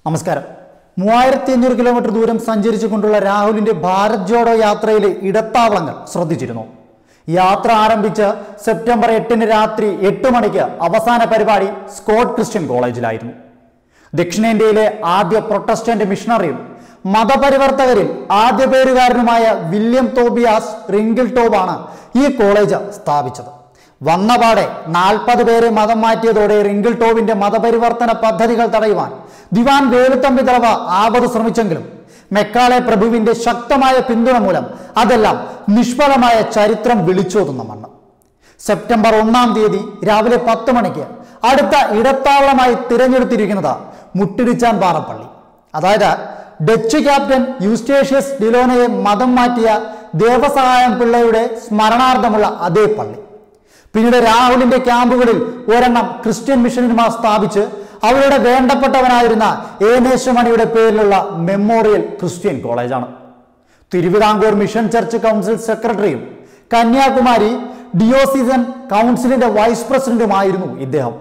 നമസ്കാരം മൂവായിരത്തി അഞ്ഞൂറ് കിലോമീറ്റർ ദൂരം സഞ്ചരിച്ചുകൊണ്ടുള്ള രാഹുലിന്റെ ഭാരത് ജോഡോ യാത്രയിലെ ഇടത്താവളങ്ങൾ ശ്രദ്ധിച്ചിരുന്നു യാത്ര ആരംഭിച്ച് സെപ്റ്റംബർ എട്ടിന് രാത്രി എട്ട് മണിക്ക് അവസാന പരിപാടി സ്കോട്ട് ക്രിസ്ത്യൻ കോളേജിലായിരുന്നു ദക്ഷിണേന്ത്യയിലെ ആദ്യ പ്രൊട്ടസ്റ്റന്റ് മിഷണറിയും മതപരിവർത്തകരിൽ ആദ്യ പേരുകാരനുമായ വില്യം തോബിയാസ് റിങ്കിൾ ടോബാണ് ഈ കോളേജ് സ്ഥാപിച്ചത് വന്നപാടെ നാൽപ്പത് പേരെ മതം മാറ്റിയതോടെ റിങ്കിൾ ടോബിന്റെ മതപരിവർത്തന പദ്ധതികൾ തടയുവാൻ ദിവാൻ വേലുത്തമ്പി തളവ ആവത് ശ്രമിച്ചെങ്കിലും മെക്കാളെ പ്രഭുവിന്റെ ശക്തമായ പിന്തുണ മൂലം അതെല്ലാം നിഷ്ഫലമായ ചരിത്രം വിളിച്ചോതുന്ന മണ്ണ് സെപ്റ്റംബർ ഒന്നാം തീയതി രാവിലെ പത്ത് മണിക്ക് അടുത്ത ഇടത്താവളമായി തിരഞ്ഞെടുത്തിരിക്കുന്നത് മുട്ടിടിച്ചാൻ പാറപ്പള്ളി അതായത് ഡച്ച് ക്യാപ്റ്റൻ യൂസ്റ്റേഷ്യസ് ഡിലോനയെ മതം മാറ്റിയ ദേവസഹായം പിള്ളയുടെ സ്മരണാർത്ഥമുള്ള അതേ പള്ളി പിന്നീട് രാഹുലിന്റെ ക്യാമ്പുകളിൽ ഒരെണ്ണം ക്രിസ്ത്യൻ മിഷനന്മാർ സ്ഥാപിച്ച് അവരുടെ വേണ്ടപ്പെട്ടവനായിരുന്ന ഏനേശമണിയുടെ പേരിലുള്ള മെമ്മോറിയൽ ക്രിസ്ത്യൻ കോളേജാണ് തിരുവിതാംകൂർ മിഷൻ ചർച്ച് കൗൺസിൽ സെക്രട്ടറിയും കന്യാകുമാരി ഡിയോസിസൺ കൗൺസിലിന്റെ വൈസ് പ്രസിഡന്റുമായിരുന്നു ഇദ്ദേഹം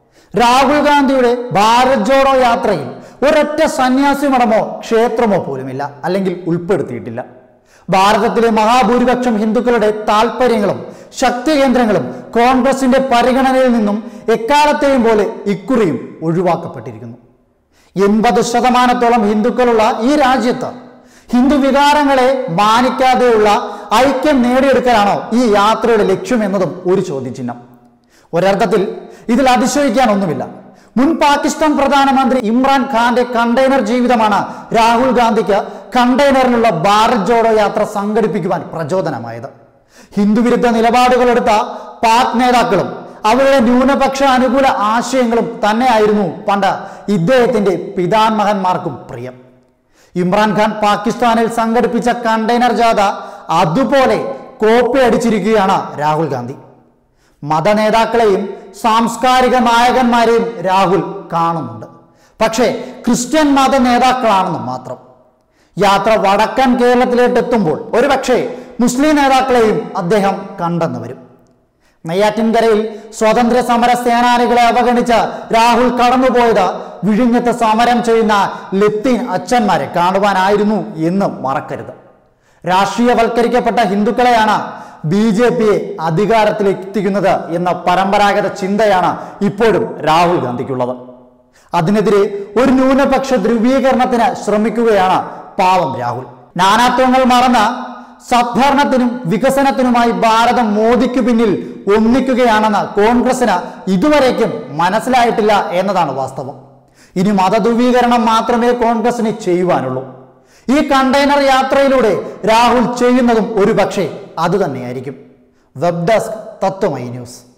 രാഹുൽ ഗാന്ധിയുടെ ഭാരത് ജോഡോ യാത്രയിൽ ഒരൊറ്റ സന്യാസി മഠമോ ക്ഷേത്രമോ പോലുമില്ല അല്ലെങ്കിൽ ഉൾപ്പെടുത്തിയിട്ടില്ല ഭാരതത്തിലെ മഹാഭൂരിപക്ഷം ഹിന്ദുക്കളുടെ താല്പര്യങ്ങളും ശക്തി കേന്ദ്രങ്ങളും കോൺഗ്രസിന്റെ പരിഗണനയിൽ നിന്നും എക്കാലത്തെയും പോലെ ഇക്കുറിയും ഒഴിവാക്കപ്പെട്ടിരിക്കുന്നു എൺപത് ശതമാനത്തോളം ഹിന്ദുക്കളുള്ള ഈ രാജ്യത്ത് ഹിന്ദു വികാരങ്ങളെ മാനിക്കാതെയുള്ള ഐക്യം നേടിയെടുക്കലാണോ ഈ യാത്രയുടെ ലക്ഷ്യം എന്നതും ഒരു ചോദ്യചിഹ്നം ഒരർത്ഥത്തിൽ ഇതിൽ അതിശയിക്കാനൊന്നുമില്ല മുൻ പാകിസ്ഥാൻ പ്രധാനമന്ത്രി ഇമ്രാൻ ഖാന്റെ കണ്ടെയ്നർ ജീവിതമാണ് രാഹുൽ ഗാന്ധിക്ക് കണ്ടെയ്നറിലുള്ള ഭാരത് ജോഡോ യാത്ര സംഘടിപ്പിക്കുവാൻ പ്രചോദനമായത് ഹിന്ദുവിരുദ്ധ നിലപാടുകളെടുത്ത പാക് നേതാക്കളും അവരുടെ ന്യൂനപക്ഷ അനുകൂല ആശയങ്ങളും തന്നെയായിരുന്നു പണ്ട് ഇദ്ദേഹത്തിന്റെ പിതാമഹന്മാർക്കും പ്രിയം ഇമ്രാൻഖാൻ പാകിസ്ഥാനിൽ സംഘടിപ്പിച്ച കണ്ടെയ്നർ ജാഥ അതുപോലെ കോപ്പി അടിച്ചിരിക്കുകയാണ് രാഹുൽ ഗാന്ധി മതനേതാക്കളെയും സാംസ്കാരിക നായകന്മാരെയും രാഹുൽ കാണുന്നുണ്ട് പക്ഷേ ക്രിസ്ത്യൻ മത നേതാക്കളാണെന്ന് മാത്രം യാത്ര വടക്കൻ കേരളത്തിലേക്ക് എത്തുമ്പോൾ ഒരുപക്ഷെ മുസ്ലിം നേതാക്കളെയും അദ്ദേഹം കണ്ടെന്ന് വരും നെയ്യാറ്റിൻകരയിൽ സ്വാതന്ത്ര്യ സമര സേനാനികളെ അവഗണിച്ച് രാഹുൽ കടന്നുപോയത് വിഴിഞ്ഞത്ത് സമരം ചെയ്യുന്ന ലത്തീൻ അച്ഛന്മാരെ കാണുവാനായിരുന്നു എന്ന് മറക്കരുത് രാഷ്ട്രീയവൽക്കരിക്കപ്പെട്ട ഹിന്ദുക്കളെയാണ് ബി ജെ പിയെ അധികാരത്തിലെത്തിക്കുന്നത് എന്ന പരമ്പരാഗത ചിന്തയാണ് ഇപ്പോഴും രാഹുൽ ഗാന്ധിക്കുള്ളത് അതിനെതിരെ ഒരു ന്യൂനപക്ഷ ധ്രുവീകരണത്തിന് ശ്രമിക്കുകയാണ് പാവം രാഹുൽ നാനാത്വങ്ങൾ മറന്ന് സദ്ഭരണത്തിനും വികസനത്തിനുമായി ഭാരതം മോദിക്ക് പിന്നിൽ ഒന്നിക്കുകയാണെന്ന് കോൺഗ്രസിന് ഇതുവരേക്കും മനസ്സിലായിട്ടില്ല എന്നതാണ് വാസ്തവം ഇനി മതധ്രുവീകരണം മാത്രമേ കോൺഗ്രസിന് ചെയ്യുവാനുള്ളൂ ഈ കണ്ടെയ്നർ യാത്രയിലൂടെ രാഹുൽ ചെയ്യുന്നതും ഒരു പക്ഷേ അതുതന്നെയായിരിക്കും വെബ് ഡെസ്ക് തത്വമൈ ന്യൂസ്